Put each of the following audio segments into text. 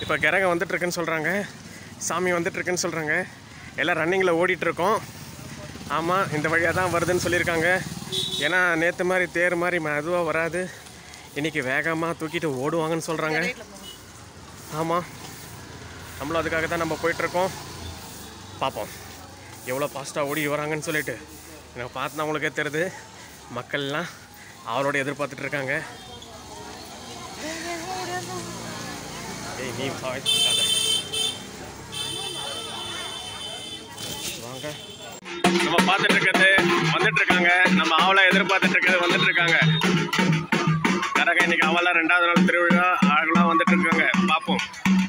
இப்போ கிரகம் வந்துட்டுருக்குன்னு சொல்கிறாங்க சாமி வந்துட்டுருக்குன்னு சொல்கிறாங்க எல்லாம் ரன்னிங்கில் ஓடிட்டுருக்கோம் ஆமாம் இந்த வழியாக தான் வருதுன்னு சொல்லியிருக்காங்க ஏன்னா நேற்று மாதிரி தேர் மாதிரி மெதுவாக வராது இன்றைக்கி வேகமாக தூக்கிட்டு ஓடுவாங்கன்னு சொல்கிறாங்க ஆமாம் நம்மளும் அதுக்காக தான் நம்ம போயிட்டுருக்கோம் பார்ப்போம் எவ்வளோ ஃபாஸ்ட்டாக ஓடி வராங்கன்னு சொல்லிட்டு எனக்கு பார்த்து அவங்களுக்கே தெரியுது மக்கள்லாம் அவரோட எதிர்பார்த்துட்டு இருக்காங்க ஏய் நீ பாய்க்காத வாங்க நம்ம பார்த்துட்டு இருக்கிறது வந்துட்டு இருக்காங்க நம்ம ஆவலா எதிர்பார்த்துட்டு இருக்கிறது வந்துட்டு இருக்காங்க கரக இன்னைக்கு அவளா ரெண்டாவது நாள் திருவிழா ஆகலாம் வந்துட்டு இருக்காங்க பார்ப்போம்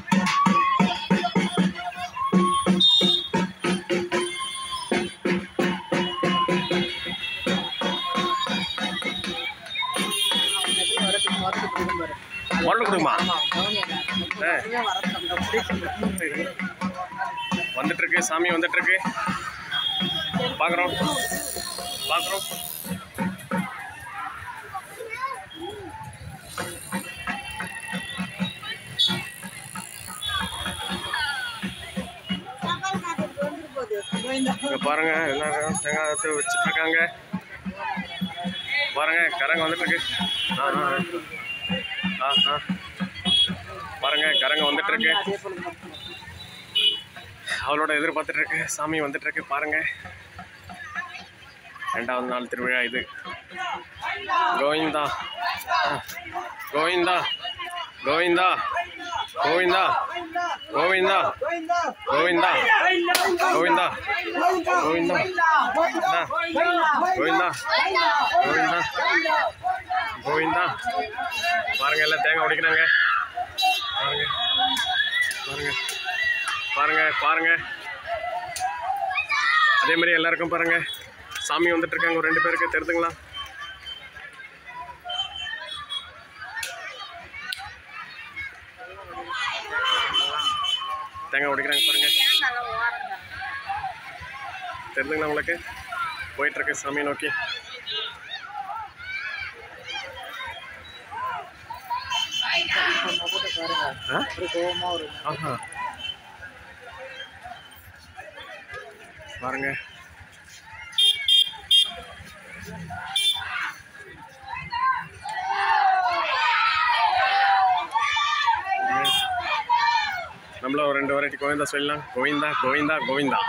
உடனே கொடுமா வந்துட்டு இருக்கு சாமி வந்துட்டு இருக்கு பார்க்குறோம் பார்க்குறோம் இங்க பாருங்க எல்லாரும் தேங்காய் எடுத்து வச்சுட்டு இருக்காங்க பாருங்க கரங்க வந்துட்டு இருக்கு ஆ ஆ ஆ ஆ பாருங்க கரங்க வந்துட்டு இருக்கு அவளோட எதிர்பார்த்துட்டு இருக்கு சாமி வந்துட்டு இருக்கு பாருங்க ரெண்டாவது நாள் திருவிழா இது கோவிந்தா ஆ. கோவிந்தா கோவிந்தா கோவிந்தா கோவிந்தா கோவிந்தா கோவிந்தா கோவிந்தா ஆ. கோவிந்தா கோவிந்தா கோவிந்தா பாருங்க எல்லாம் தேங்காய் உடைக்கிறாங்க பாருங்க பாருங்க பாருங்க பாருங்க அதே மாதிரி எல்லாருக்கும் பாருங்க சாமி வந்துட்டு இருக்காங்க ஒரு ரெண்டு பேருக்கு தெரிதுங்களா தேங்காய் உடைக்கிறாங்க பாருங்க தெரிதுங்களா உங்களுக்கு போயிட்டு இருக்கு சாமி நோக்கி ஆ? ஆஹா பாருங்க நம்மள ஒரு ரெண்டு வெரைட்டி கோவிந்தா சொல்லலாம் கோவிந்தா கோவிந்தா கோவிந்தா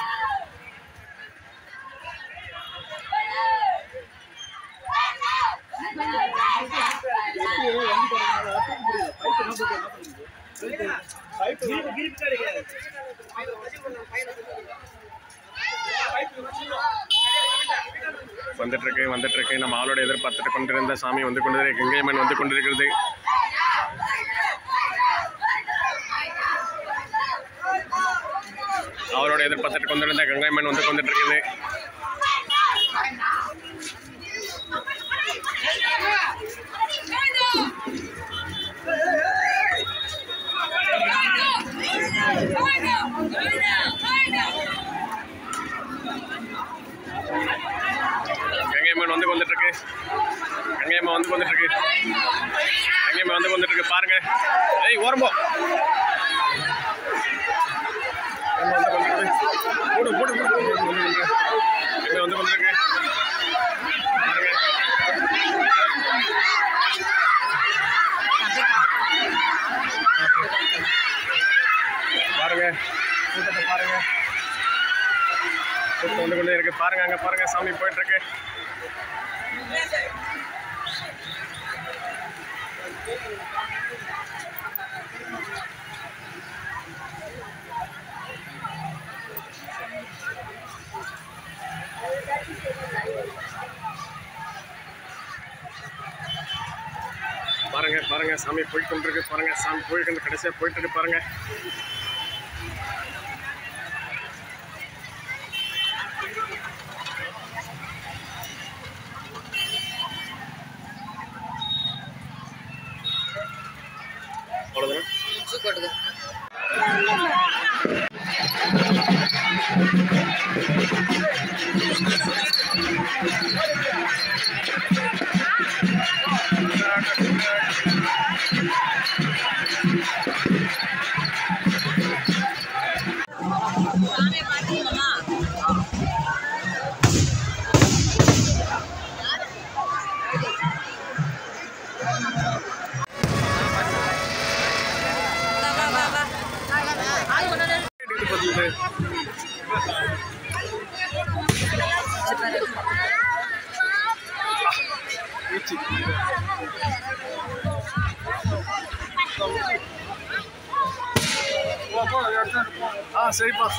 வந்துட்டு இருக்கு வந்துட்டு இருக்கு நம்ம ஆளோட எதிர்பார்த்துட்டு கொண்டிருந்த சாமி வந்து கொண்டிருக்க கங்கையம்மன் வந்து கொண்டிருக்கிறது அவரோட எதிர்பார்த்துட்டு கொண்டிருந்த கங்கையம்மன் வந்து கொண்டுட்டு இருக்குது கங்கையம்மன் வந்து கொண்டுட்டு இருக்கு கங்கையம்மன் வந்து கொண்டுட்டு இருக்கு கங்கையம்மன் வந்து கொண்டுட்டு இருக்கு பாருங்க ஏய் ஓரம்போ வந்து கொண்டிருக்கு போடு போடு போடு போடு வந்து கொண்டிருக்கு கங்கை வந்து கொண்டிருக்கு பாருங்க பாருங்க கூட்டத்தை பாருங்க கூட்டம் வந்து கொண்டே இருக்கு பாருங்க அங்க பாருங்க சாமி போயிட்டு இருக்கு பாருங்க பாருங்க சாமி போயிட்டு கொண்டிருக்கு பாருங்க சாமி போயிட்டு கொண்டு கடைசியா போயிட்டு இருக்கு பாருங்க அவ்வளவுதானே ஆ சரிப்பா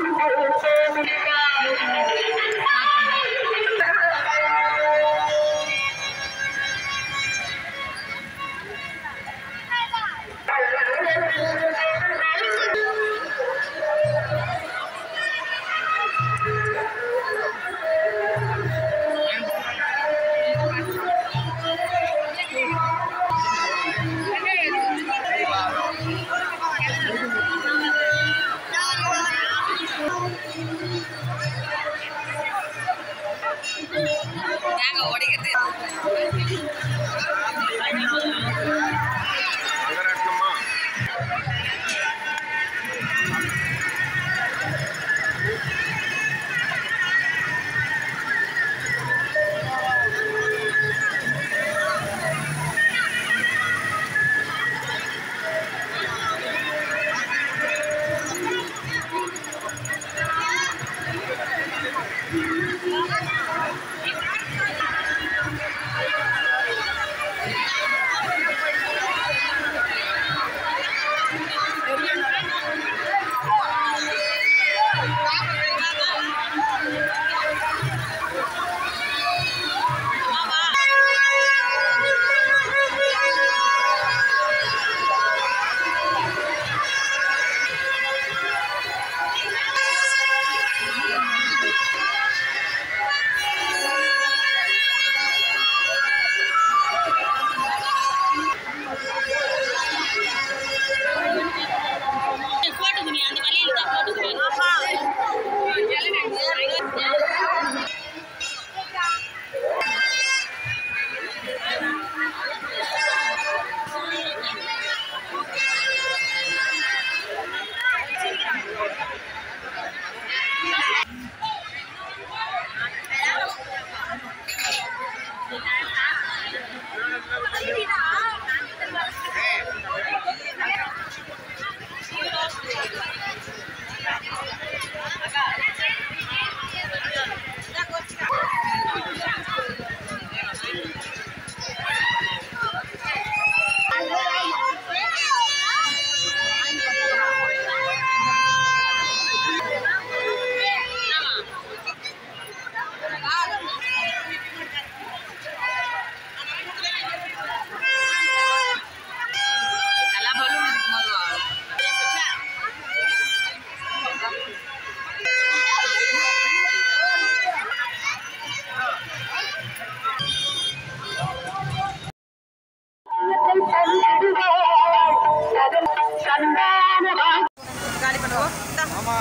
நாங்க உடைக்கிறது ரங்கராட்டினமா போட்டுக்கு நீ அந்த வழியில தான் போட்டுக்கு நல்லா பலூன் இருக்கும்போது வா. காலி பண்ணுவோம் இந்தா.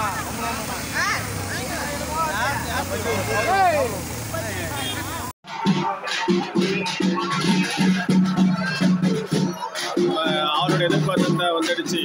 அவருடைய எதிர்பார்த்த வந்துடுச்சு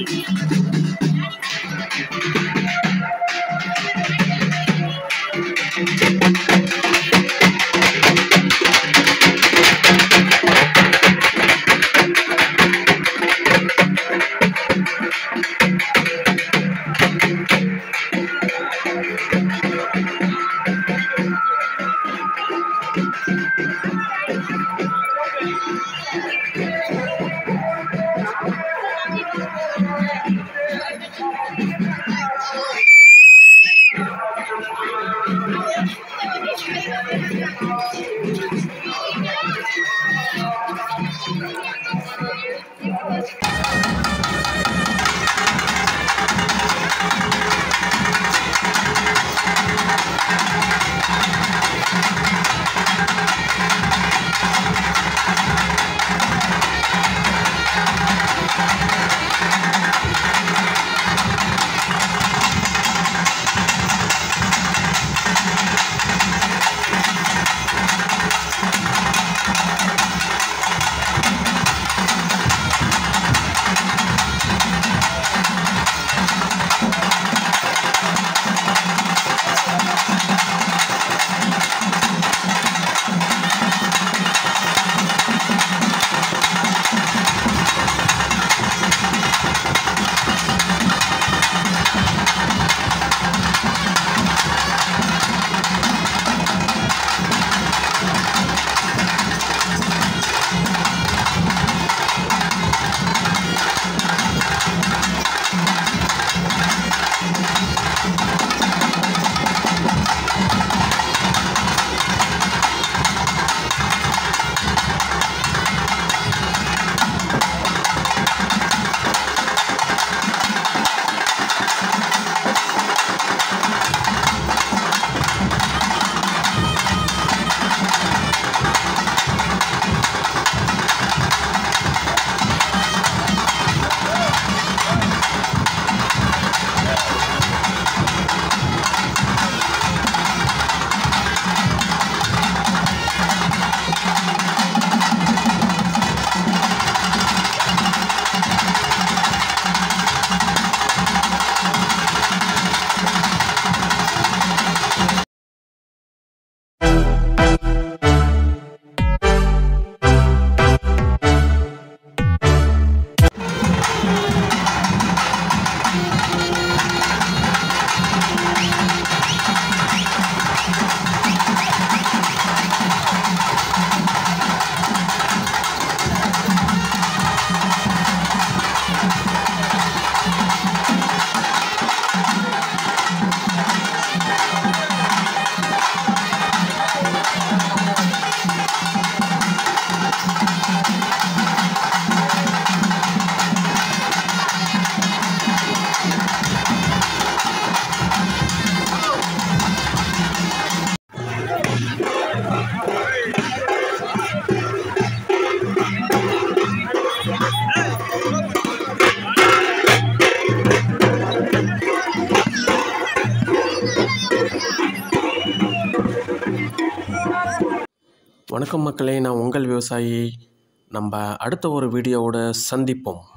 வணக்கம் மக்களே நான் உங்கள் விவசாயி நம்ம அடுத்த ஒரு வீடியோவோட சந்திப்போம்